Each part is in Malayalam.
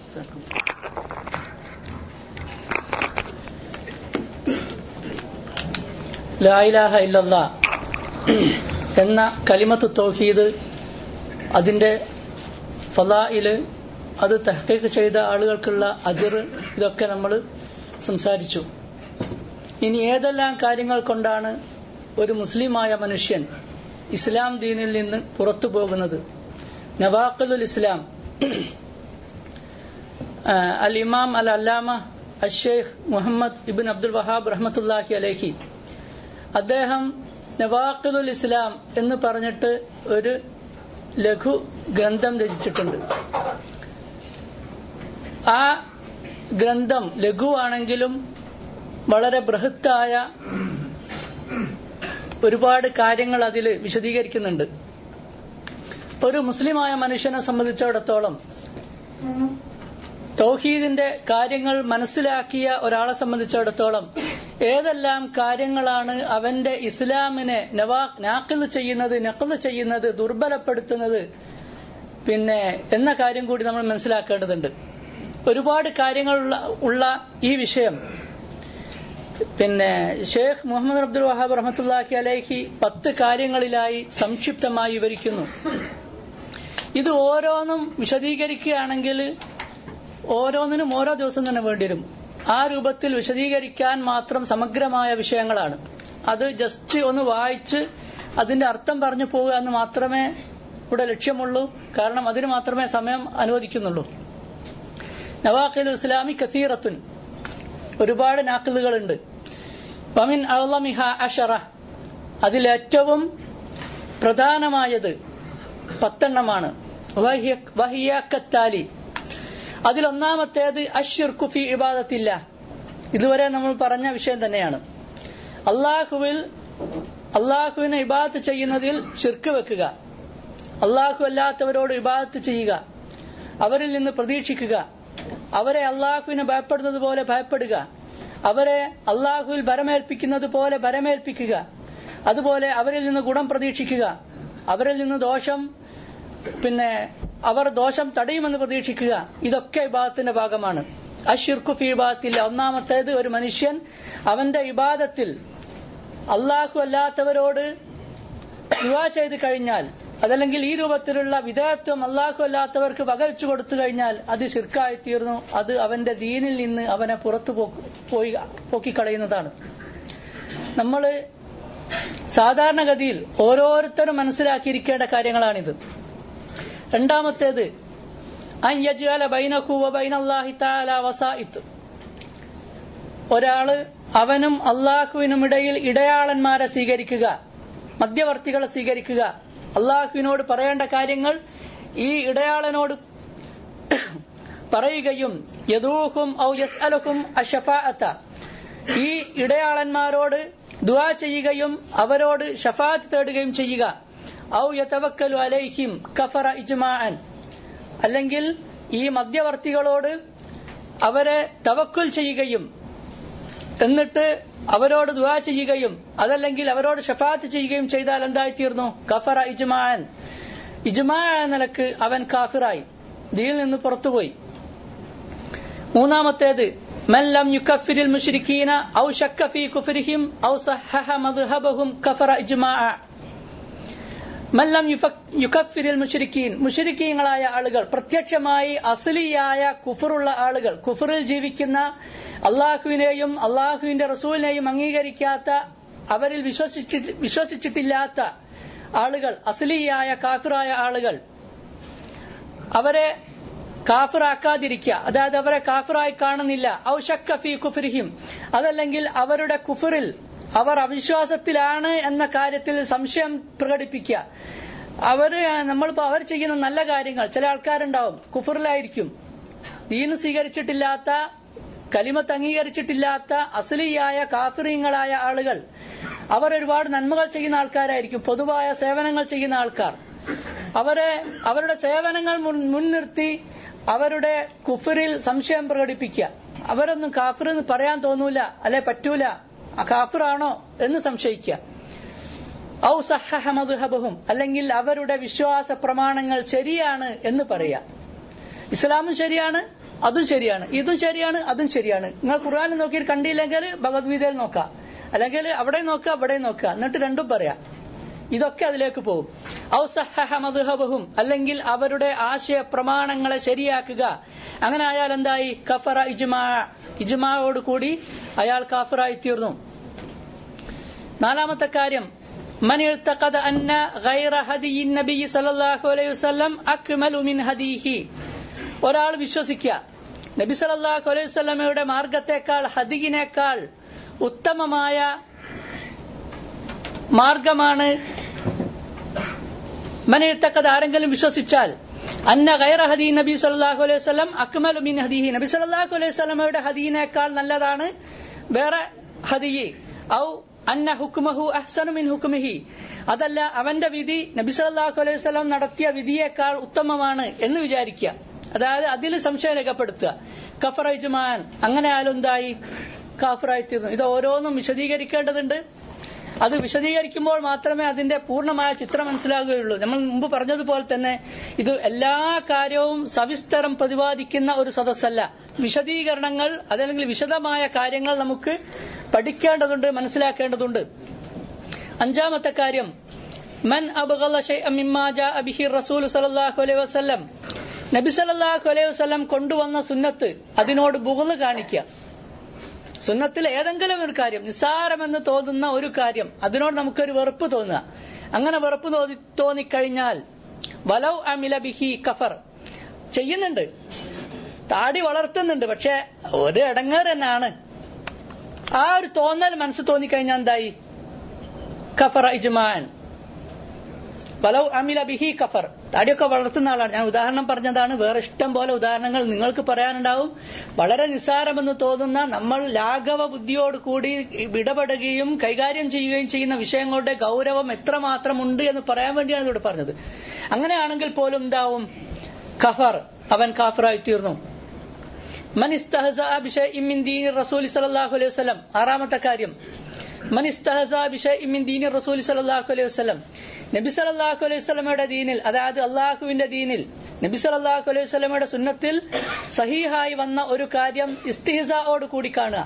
ലായിലാഹ ഇല്ലല്ല എന്ന കലിമത്ത് തൗഹീദ് അതിന്റെ ഫലായില് അത് തഹ്ക്കീക്ക് ചെയ്ത ആളുകൾക്കുള്ള അജിർ ഇതൊക്കെ നമ്മൾ സംസാരിച്ചു ഇനി ഏതെല്ലാം കാര്യങ്ങൾ കൊണ്ടാണ് ഒരു മുസ്ലിമായ മനുഷ്യൻ ഇസ്ലാം ദീനിൽ നിന്ന് പുറത്തു പോകുന്നത് നവാഖുൽ ഇസ്ലാം അൽ ഇമാം അൽ അല്ലാമ അഷേഖ് മുഹമ്മദ് ഇബിൻ അബ്ദുൽ വഹാബ് റഹ്മത്തുല്ലാഹി അലഹി അദ്ദേഹം നവാഖുൽ ഇസ്ലാം എന്ന് പറഞ്ഞിട്ട് ഒരു ലഘു ഗ്രന്ഥം രചിച്ചിട്ടുണ്ട് ആ ഗ്രന്ഥം ലഘുവാണെങ്കിലും വളരെ ബൃഹത്തായ ഒരുപാട് കാര്യങ്ങൾ അതിൽ വിശദീകരിക്കുന്നുണ്ട് ഒരു മുസ്ലിമായ മനുഷ്യനെ സംബന്ധിച്ചിടത്തോളം തൗഹീദിന്റെ കാര്യങ്ങൾ മനസ്സിലാക്കിയ ഒരാളെ സംബന്ധിച്ചിടത്തോളം ഏതെല്ലാം കാര്യങ്ങളാണ് അവന്റെ ഇസ്ലാമിനെ നവാ നാക്കിൽ ചെയ്യുന്നത് നക്കൽ ചെയ്യുന്നത് ദുർബലപ്പെടുത്തുന്നത് പിന്നെ എന്ന കാര്യം കൂടി നമ്മൾ മനസ്സിലാക്കേണ്ടതുണ്ട് ഒരുപാട് കാര്യങ്ങളുള്ള ഉള്ള ഈ വിഷയം പിന്നെ ഷെയ്ഖ് മുഹമ്മദ് അബ്ദുൽ വഹാബ് റഹമത്തുല്ലാഹി അലൈഹി പത്ത് കാര്യങ്ങളിലായി സംക്ഷിപ്തമായി വിവരിക്കുന്നു ഇത് ഓരോന്നും വിശദീകരിക്കുകയാണെങ്കിൽ ഓരോന്നിനും ഓരോ ദിവസം തന്നെ വേണ്ടിവരും ആ രൂപത്തിൽ വിശദീകരിക്കാൻ മാത്രം സമഗ്രമായ വിഷയങ്ങളാണ് അത് ജസ്റ്റ് ഒന്ന് വായിച്ച് അതിന്റെ അർത്ഥം പറഞ്ഞു പോകുക എന്ന് മാത്രമേ ഇവിടെ ലക്ഷ്യമുള്ളൂ കാരണം അതിന് മാത്രമേ സമയം അനുവദിക്കുന്നുള്ളൂ നവാഖിൽ ഇസ്ലാമി കസീറത്തുൻ ഒരുപാട് നാക്കിലുകളുണ്ട് വമിൻ അളമിഹ അഷറ അതിലേറ്റവും പ്രധാനമായത് പത്തെണ്ണമാണ് വഹിയക്കത്താലി അതിലൊന്നാമത്തേത് അഷിർക്കുഫി ഇബാദത്തില്ല ഇതുവരെ നമ്മൾ പറഞ്ഞ വിഷയം തന്നെയാണ് അള്ളാഹുവിൽ അള്ളാഹുവിനെ ഇബാദത്ത് ചെയ്യുന്നതിൽ ഷിർക്ക് വെക്കുക അള്ളാഹു അല്ലാത്തവരോട് ഇബാദത്ത് ചെയ്യുക അവരിൽ നിന്ന് പ്രതീക്ഷിക്കുക അവരെ അള്ളാഹുവിനെ ഭയപ്പെടുന്നത് പോലെ ഭയപ്പെടുക അവരെ അള്ളാഹുവിൽ ഭരമേൽപ്പിക്കുന്നത് പോലെ ഭരമേൽപ്പിക്കുക അതുപോലെ അവരിൽ നിന്ന് ഗുണം പ്രതീക്ഷിക്കുക അവരിൽ നിന്ന് ദോഷം പിന്നെ അവർ ദോഷം തടയുമെന്ന് പ്രതീക്ഷിക്കുക ഇതൊക്കെ ഇബാദത്തിന്റെ ഭാഗമാണ് അഷിർക്കു ഫി ഇബാദത്തിൽ ഒന്നാമത്തേത് ഒരു മനുഷ്യൻ അവന്റെ ഇബാദത്തിൽ അള്ളാഹു അല്ലാത്തവരോട് ദുവാ ചെയ്ത് കഴിഞ്ഞാൽ അതല്ലെങ്കിൽ ഈ രൂപത്തിലുള്ള വിധേയത്വം അള്ളാഹു അല്ലാത്തവർക്ക് പകൽച്ചു കൊടുത്തു കഴിഞ്ഞാൽ അത് ശിർക്കായി തീർന്നു അത് അവന്റെ ദീനിൽ നിന്ന് അവനെ പുറത്തു പോയി പോക്കിക്കളയുന്നതാണ് നമ്മൾ സാധാരണഗതിയിൽ ഓരോരുത്തരും മനസ്സിലാക്കിയിരിക്കേണ്ട കാര്യങ്ങളാണിത് രണ്ടാമത്തേത് ഒരാള് അവനും അള്ളാഹുവിനുമിടയിൽ ഇടയാളന്മാരെ സ്വീകരിക്കുക മധ്യവർത്തികളെ സ്വീകരിക്കുക അള്ളാഹുവിനോട് പറയേണ്ട കാര്യങ്ങൾ ഈ ഇടയാളനോട് പറയുകയും യദൂഹും ഔ യസ്അലുഹും അഷഫാഅത്ത ഈ ഇടയാളന്മാരോട് ദുആ ചെയ്യുകയും അവരോട് ഷഫാത്ത് തേടുകയും ചെയ്യുക ഔ യതവക്കലു അലൈഹിം കഫറ ഇജ്മാഅൻ അല്ലെങ്കിൽ ഈ മധ്യവർത്തികളോട് അവരെ തവക്കുൽ ചെയ്യുകയും എന്നിട്ട് അവരോട് ദുആ ചെയ്യുകയും അതല്ലെങ്കിൽ അവരോട് ഷഫാത്ത് ചെയ്യുകയും ചെയ്താൽ എന്തായിത്തീർന്നു കഫറ ഇജ്മാൻ ഇജ്മാ നിലക്ക് അവൻ കാഫിറായി ദീനിൽ നിന്ന് പുറത്തുപോയി മൂന്നാമത്തേത് മല്ലം യുക്കഫിരിൽ മുഷ്രിക്കീന ഔ ഷക്ക ഫീ കുഫരിഹിം ഔ സഹഹ മദ്ഹബഹും കഫറ ഇജ്മാ മല്ലം യുക്കഫിരിൽ മുഷരിക്കീൻ മുഷരിക്കീങ്ങളായ ആളുകൾ പ്രത്യക്ഷമായി അസലിയായ കുഫറുള്ള ആളുകൾ കുഫറിൽ ജീവിക്കുന്ന അള്ളാഹുവിനെയും അള്ളാഹുവിന്റെ റസൂലിനെയും അംഗീകരിക്കാത്ത അവരിൽ വിശ്വസിച്ചിട്ട് വിശ്വസിച്ചിട്ടില്ലാത്ത ആളുകൾ അസലിയായ കാഫിറായ ആളുകൾ അവരെ കാഫിറാക്കാതിരിക്കുക അതായത് അവരെ കാഫിറായി കാണുന്നില്ല ഔ ഷക്ക ഫീ കുഫരിഹിം അതല്ലെങ്കിൽ അവരുടെ കുഫറിൽ അവർ അവിശ്വാസത്തിലാണ് എന്ന കാര്യത്തിൽ സംശയം പ്രകടിപ്പിക്കുക അവര് നമ്മളിപ്പോ അവർ ചെയ്യുന്ന നല്ല കാര്യങ്ങൾ ചില ആൾക്കാരുണ്ടാവും കുഫറിലായിരിക്കും ദീന് സ്വീകരിച്ചിട്ടില്ലാത്ത കലിമത്ത് അംഗീകരിച്ചിട്ടില്ലാത്ത അസലിയായ കാഫിറിയങ്ങളായ ആളുകൾ അവർ ഒരുപാട് നന്മകൾ ചെയ്യുന്ന ആൾക്കാരായിരിക്കും പൊതുവായ സേവനങ്ങൾ ചെയ്യുന്ന ആൾക്കാർ അവരെ അവരുടെ സേവനങ്ങൾ മുൻനിർത്തി അവരുടെ കുഫറിൽ സംശയം പ്രകടിപ്പിക്കുക അവരൊന്നും കാഫിർ എന്ന് പറയാൻ തോന്നൂല അല്ലെ പറ്റൂല കാഫിറാണോ എന്ന് സംശയിക്കുക ഔ സഹഹമദ്ഹബഹും അല്ലെങ്കിൽ അവരുടെ വിശ്വാസ പ്രമാണങ്ങൾ ശരിയാണ് എന്ന് പറയാ ഇസ്ലാമും ശരിയാണ് അതും ശരിയാണ് ഇതും ശരിയാണ് അതും ശരിയാണ് നിങ്ങൾ ഖുർആാനിൽ നോക്കി കണ്ടില്ലെങ്കിൽ ഭഗവത്ഗീതയിൽ നോക്കാം അല്ലെങ്കിൽ അവിടെ നോക്കുക അവിടെ നോക്കുക എന്നിട്ട് രണ്ടും പറയാം ഇതൊക്കെ അതിലേക്ക് പോകും ഔസഹ മദ്ഹബഹും അല്ലെങ്കിൽ അവരുടെ ആശയ പ്രമാണങ്ങളെ ശരിയാക്കുക അങ്ങനെ ആയാൽ എന്തായി കഫറ ഇജ്മാ ഇജ്മായോട് കൂടി അയാൾ കാഫറായി തീർന്നു നാലാമത്തെ കാര്യം من اعتقد أن غير هدي النبي صلى الله عليه وسلم أكمل من هديه ഒരാൾ വിശ്വസിക്കുക നബി സല്ലല്ലാഹു അലൈഹി വസല്ലമയുടെ മാർഗത്തെക്കാൾ ഹദിയിനേക്കാൾ ഉത്തമമായ മാർഗമാണ് മനയെത്തക്കത് ആരെങ്കിലും വിശ്വസിച്ചാൽ അന്ന ഗൈറ ഹദീ നബി സല്ലല്ലാഹു അലൈഹി വസല്ലം അക്മലു മിൻ ഹദീഹി നബി സല്ലല്ലാഹു അലൈഹി വസല്ലമയുടെ ഹദീനേക്കാൾ നല്ലതാണ് വേറെ ഹദിയി ഔ അന്ന ഹുക്മഹു അഹ്സനു മിൻ ഹുക്മിഹി അതല്ല അവന്റെ വിധി നബി സല്ലല്ലാഹു അലൈഹി വസല്ലം നടത്തിയ വിധിയേക്കാൾ ഉത്തമമാണ് എന്ന് വിചാരിക്കുക അതായത് അതിൽ സംശയം രേഖപ്പെടുത്തുക കഫർ ഇജ്മാൻ അങ്ങനെ ആയാലും എന്തായി കാഫറായി തീർന്നു ഇത് ഓരോന്നും വിശദീകരിക്കേണ്ടതുണ്ട് അത് വിശദീകരിക്കുമ്പോൾ മാത്രമേ അതിന്റെ പൂർണ്ണമായ ചിത്രം മനസ്സിലാകുകയുള്ളൂ നമ്മൾ മുമ്പ് പറഞ്ഞതുപോലെ തന്നെ ഇത് എല്ലാ കാര്യവും സവിസ്തരം പ്രതിപാദിക്കുന്ന ഒരു സദസ്സല്ല വിശദീകരണങ്ങൾ അതല്ലെങ്കിൽ വിശദമായ കാര്യങ്ങൾ നമുക്ക് പഠിക്കേണ്ടതുണ്ട് മനസ്സിലാക്കേണ്ടതുണ്ട് അഞ്ചാമത്തെ കാര്യം മൻ അബ്ഗള ശൈഅൻ മിമ്മാ ജാഅ ബിഹി റസൂൽ സല്ലല്ലാഹു അലൈഹി വസല്ലം നബി സല്ലല്ലാഹു അലൈഹി വസല്ലം കൊണ്ടുവന്ന സുന്നത്ത് അതിനോട് ബുഗള് കാണിക്കുക സുന്നത്തിൽ ഏതെങ്കിലും ഒരു കാര്യം നിസ്സാരമെന്ന് തോന്നുന്ന ഒരു കാര്യം അതിനോട് നമുക്കൊരു വെറുപ്പ് തോന്നുക അങ്ങനെ വെറുപ്പ് തോന്നി തോന്നിക്കഴിഞ്ഞാൽ വലൗ അമില ബിഹി കഫർ ചെയ്യുന്നുണ്ട് താടി വളർത്തുന്നുണ്ട് പക്ഷെ ഒരു ഇടങ്ങേർ തന്നെയാണ് ആ ഒരു തോന്നൽ മനസ്സ് തോന്നിക്കഴിഞ്ഞാൽ എന്തായി കഫർ ഇജ്മാൻ വലൗ അമില ബിഹി കഫർ താടിയൊക്കെ വളർത്തുന്ന ആളാണ് ഞാൻ ഉദാഹരണം പറഞ്ഞതാണ് വേറെ ഇഷ്ടം പോലെ ഉദാഹരണങ്ങൾ നിങ്ങൾക്ക് പറയാനുണ്ടാവും വളരെ നിസ്സാരമെന്ന് തോന്നുന്ന നമ്മൾ ലാഘവ ബുദ്ധിയോട് കൂടി ഇടപെടുകയും കൈകാര്യം ചെയ്യുകയും ചെയ്യുന്ന വിഷയങ്ങളുടെ ഗൗരവം എത്രമാത്രം ഉണ്ട് എന്ന് പറയാൻ വേണ്ടിയാണ് ഇവിടെ പറഞ്ഞത് അങ്ങനെയാണെങ്കിൽ പോലും എന്താവും കഫർ അവൻ കാഫറായി തീർന്നു മൻ ഇസ്തഹസഅ ബിശൈഇൻ മിൻ ദീനി റസൂൽ സല്ലല്ലാഹു അലൈഹി വസല്ലം ആറാമത്തെ കാര്യം മൻ ഇസ്തഹസഅ ബിശൈഇൻ മിൻ ദീനി റസൂൽ സല്ലല്ലാഹു അലൈഹി വസല്ലം നബി സല്ലല്ലാഹു അലൈഹി വസല്ലമയുടെ ദീനിൽ അതായത് അള്ളാഹുവിന്റെ ദീനിൽ നബി സല്ലല്ലാഹു അലൈഹി വസല്ലമയുടെ സുന്നത്തിൽ സഹീഹായി വന്ന ഒരു കാര്യം ഇസ്തിഹസോട് കൂടി കാണുക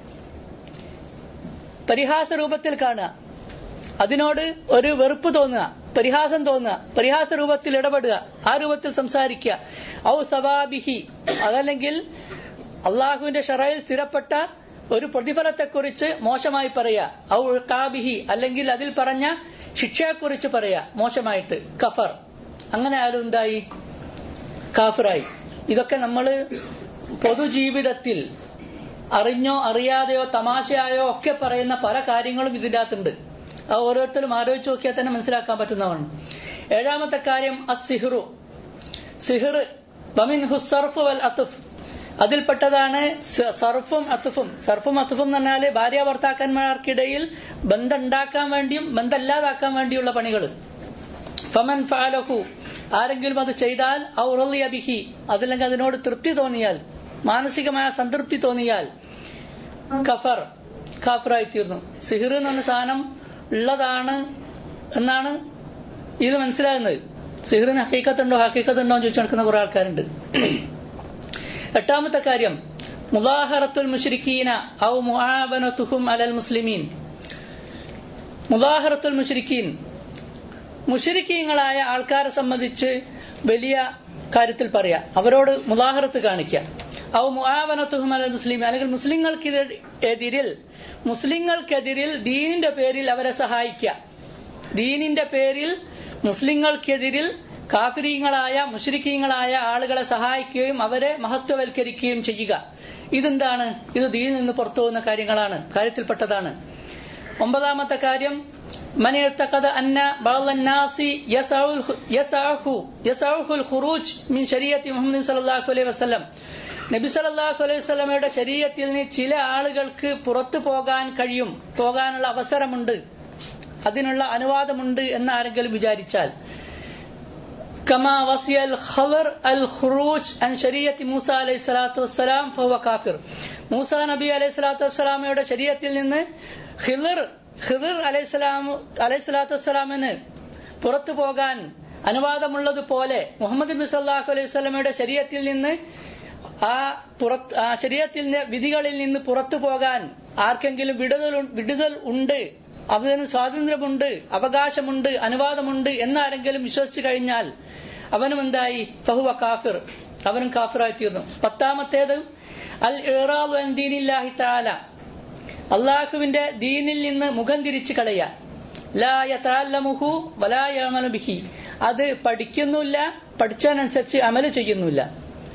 പരിഹാസ രൂപത്തിൽ കാണുക അതിനോട് ഒരു വെറുപ്പ് തോന്നുക പരിഹാസം തോന്നുക പരിഹാസ രൂപത്തിൽ ഇടപെടുക ആ രൂപത്തിൽ സംസാരിക്കുക ഔ സവാബിഹി അതല്ലെങ്കിൽ അള്ളാഹുവിന്റെ ഷറയിൽ സ്ഥിരപ്പെട്ട ഒരു പ്രതിഫലത്തെക്കുറിച്ച് മോശമായി പറയുക ഔ കാബിഹി അല്ലെങ്കിൽ അതിൽ പറഞ്ഞ ശിക്ഷയെക്കുറിച്ച് പറയുക മോശമായിട്ട് കഫർ അങ്ങനെ ആയാലും എന്തായി കാഫറായി ഇതൊക്കെ നമ്മൾ പൊതുജീവിതത്തിൽ അറിഞ്ഞോ അറിയാതെയോ തമാശയായോ ഒക്കെ പറയുന്ന പല കാര്യങ്ങളും ഇതിൻ്റെ അകത്തുണ്ട് അത് ഓരോരുത്തരും ആലോചിച്ച് നോക്കിയാൽ തന്നെ മനസ്സിലാക്കാൻ പറ്റുന്നതാണ് ഏഴാമത്തെ കാര്യം അസിഹ്റു സിഹിർ ബമിൻ ഹുസർഫ് വൽ അത്തുഫ് അതിൽപ്പെട്ടതാണ് സർഫും അത്തുഫും സർഫും അത്തുഫും എന്ന് പറഞ്ഞാല് ഭാര്യ ഭർത്താക്കന്മാർക്കിടയിൽ ബന്ധം ഉണ്ടാക്കാൻ വേണ്ടിയും ബന്ധമില്ലാതാക്കാൻ വേണ്ടിയുള്ള പണികൾ ഫമൻ ഫാലഹു ആരെങ്കിലും അത് ചെയ്താൽ ഔറലിയ ബിഹി അതല്ലെങ്കിൽ അതിനോട് തൃപ്തി തോന്നിയാൽ മാനസികമായ സംതൃപ്തി തോന്നിയാൽ കഫർ കാഫറായി തീർന്നു സിഹിർ എന്ന് പറഞ്ഞ സാധനം ഉള്ളതാണ് എന്നാണ് ഇത് മനസ്സിലാകുന്നത് സിഹിറിന് ഹക്കീക്കത്തുണ്ടോ ഹക്കീക്കത്തുണ്ടോ എന്ന് ചോദിച്ചു നടക്കുന്ന കുറെ ആൾക്കാരുണ്ട് എട്ടാമത്തെ കാര്യം മുദാഹറത്തുൽ മുഷ്രിഖീന ഔ മുആവനതുഹും അലൽ മുസ്ലിമീൻ മുദാഹറത്തുൽ മുഷ്രിഖീൻ മുഷരിക്കീങ്ങളായ ആൾക്കാരെ സംബന്ധിച്ച് വലിയ കാര്യത്തിൽ പറയാ അവരോട് മുദാഹറത്ത് കാണിക്കുക ഔ മുആവനത്തുഹും അലൽ മുസ്ലിം അല്ലെങ്കിൽ മുസ്ലിങ്ങൾക്കെതിരിൽ മുസ്ലിങ്ങൾക്കെതിരിൽ ദീനിന്റെ പേരിൽ അവരെ സഹായിക്കുക ദീനിന്റെ പേരിൽ മുസ്ലിങ്ങൾക്കെതിരിൽ കാഫിരീങ്ങളായ മുഷരിക്കീങ്ങളായ ആളുകളെ സഹായിക്കുകയും അവരെ മഹത്വവൽക്കരിക്കുകയും ചെയ്യുക ഇതെന്താണ് ഇത് ദീനിൽ നിന്ന് പുറത്തു പോകുന്ന കാര്യങ്ങളാണ് കാര്യത്തിൽപ്പെട്ടതാണ് ഒമ്പതാമത്തെ കാര്യം من اعتقد أن بعض الناس يسعه يسعه الخروج من شريعة محمد صلى الله عليه وسلم നബി സല്ലല്ലാഹു അലൈഹി വസല്ലമയുടെ ശരീരത്തിൽ നിന്ന് ചില ആളുകൾക്ക് പുറത്തു പോകാൻ കഴിയും പോകാനുള്ള അവസരമുണ്ട് അതിനുള്ള അനുവാദമുണ്ട് എന്ന് ആരെങ്കിലും വിചാരിച്ചാൽ كما وصي الخضر الخروج عن شريعة موسى عليه الصلاة والسلام فهو كافر മൂസ നബി അലൈഹി സ്വലാത്തു വസ്സലാമയുടെ ശരീരത്തിൽ നിന്ന് ഹിദർ ഹിദർ അലൈഹിസ്ലാം അലൈഹി സ്വലാത്തു വസ്സലാമിന് പുറത്തു പോകാൻ അനുവാദമുള്ളതുപോലെ മുഹമ്മദ് നബി സല്ലാഹു അലൈഹി സ്വലമയുടെ ശരീരത്തിൽ നിന്ന് ആ പുറത്ത് ആ ശരീരത്തിന്റെ വിധികളിൽ നിന്ന് പുറത്തു പോകാൻ ആർക്കെങ്കിലും വിടുതൽ വിടുതൽ ഉണ്ട് അതിന് സ്വാതന്ത്ര്യമുണ്ട് അവകാശമുണ്ട് അനുവാദമുണ്ട് എന്നാരെങ്കിലും വിശ്വസിച്ചു കഴിഞ്ഞാൽ അവനും എന്തായി ഫഹുവ കാഫിർ അവനും കാഫിറായി തീർന്നു പത്താമത്തേത് അൽ ഇറാദു അൻ ദീനില്ലാഹി തആല അള്ളാഹുവിന്റെ ദീനിൽ നിന്ന് മുഖം തിരിച്ചു കളയാൻ ലാ യതഅല്ലമുഹു വലാ യഅമലു ബിഹി അത് പഠിക്കുന്നില്ല പഠിച്ചതിനനുസരിച്ച് അമല് ചെയ്യുന്നില്ല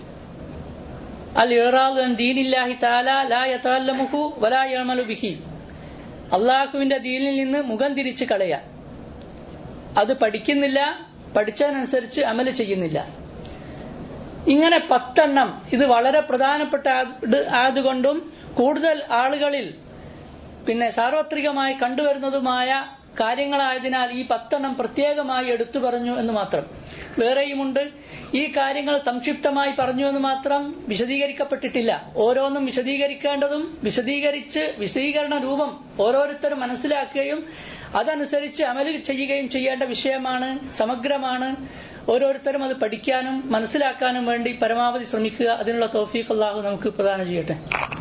അൽ ഇറാദു അൻ ദീനില്ലാഹി തആല ലാ യതഅല്ലമുഹു വലാ യഅമലു ബിഹി അള്ളാഹുവിന്റെ ദീനിൽ നിന്ന് മുഖം തിരിച്ചു കളയാൻ അത് പഠിക്കുന്നില്ല പഠിച്ചതിനനുസരിച്ച് അമല് ചെയ്യുന്നില്ല ഇങ്ങനെ പത്തെണ്ണം ഇത് വളരെ പ്രധാനപ്പെട്ട ആയത് ആയതുകൊണ്ടും കൂടുതൽ ആളുകളിൽ പിന്നെ സാർവത്രികമായി കണ്ടുവരുന്നതുമായ കാര്യങ്ങളായതിനാൽ ഈ പത്തെണ്ണം പ്രത്യേകമായി എടുത്തു പറഞ്ഞു എന്ന് മാത്രം വേറെയുമുണ്ട് ഈ കാര്യങ്ങൾ സംക്ഷിപ്തമായി പറഞ്ഞു എന്ന് മാത്രം വിശദീകരിക്കപ്പെട്ടിട്ടില്ല ഓരോന്നും വിശദീകരിക്കേണ്ടതും വിശദീകരിച്ച് വിശദീകരണ രൂപം ഓരോരുത്തരും മനസ്സിലാക്കുകയും അതനുസരിച്ച് അമല് ചെയ്യുകയും ചെയ്യേണ്ട വിഷയമാണ് സമഗ്രമാണ് ഓരോരുത്തരും അത് പഠിക്കാനും മനസ്സിലാക്കാനും വേണ്ടി പരമാവധി ശ്രമിക്കുക അതിനുള്ള തോഫീഖ് അള്ളാഹു നമുക്ക് പ്രദാനം ചെയ്യട്ടെ